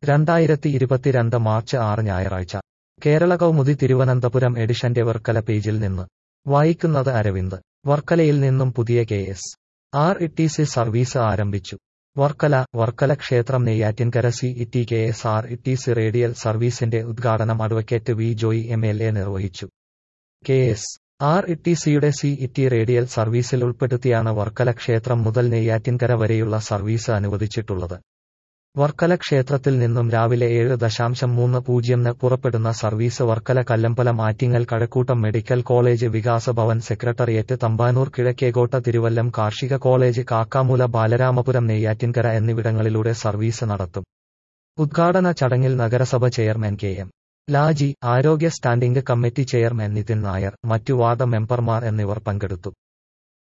രണ്ടായിരത്തി ഇരുപത്തിരണ്ട് മാർച്ച് ആറ് ഞായറാഴ്ച കേരള കൗമുദി തിരുവനന്തപുരം എഡിഷന്റെ വർക്കല പേജിൽ നിന്ന് വായിക്കുന്നത് അരവിന്ദ് വർക്കലയിൽ നിന്നും പുതിയ K S R T C സി സർവീസ് ആരംഭിച്ചു വർക്കല വർക്കല ക്ഷേത്രം Neyyattinkara C E T K S R T C സി റേഡിയൽ സർവീസിന്റെ ഉദ്ഘാടനം advocate V Joy M L A നിർവഹിച്ചു കെ എസ് ആർ ഇ ടി സിയുടെ സി ഇ ടി റേഡിയൽ സർവീസിൽ ഉൾപ്പെടുത്തിയാണ് വർക്കല ക്ഷേത്രം മുതൽ നെയ്യാറ്റിൻകര വരെയുള്ള സർവീസ് അനുവദിച്ചിട്ടുള്ളത് വർക്കല ക്ഷേത്രത്തിൽ നിന്നും രാവിലെ ഏഴ് ദശാംശം മൂന്ന് പൂജ്യംന് പുറപ്പെടുന്ന service Varkala Kallambalam Attingal Kazhakkoottam medical college Vikasa Bhavan secretariat Thampanoor Kizhakkekotta Thiruvallam കാർഷിക കോളേജ് കാക്കാമൂല ബാലരാമപുരം നെയ്യാറ്റിൻകര എന്നിവിടങ്ങളിലൂടെ സർവീസ് നടത്തും ഉദ്ഘാടന ചടങ്ങിൽ നഗരസഭ ചെയർമാൻ കെ എം ലാജി ആരോഗ്യ standing committee chairman Nithin Nair മറ്റു വാർഡ് മെമ്പർമാർ എന്നിവർ പങ്കെടുത്തു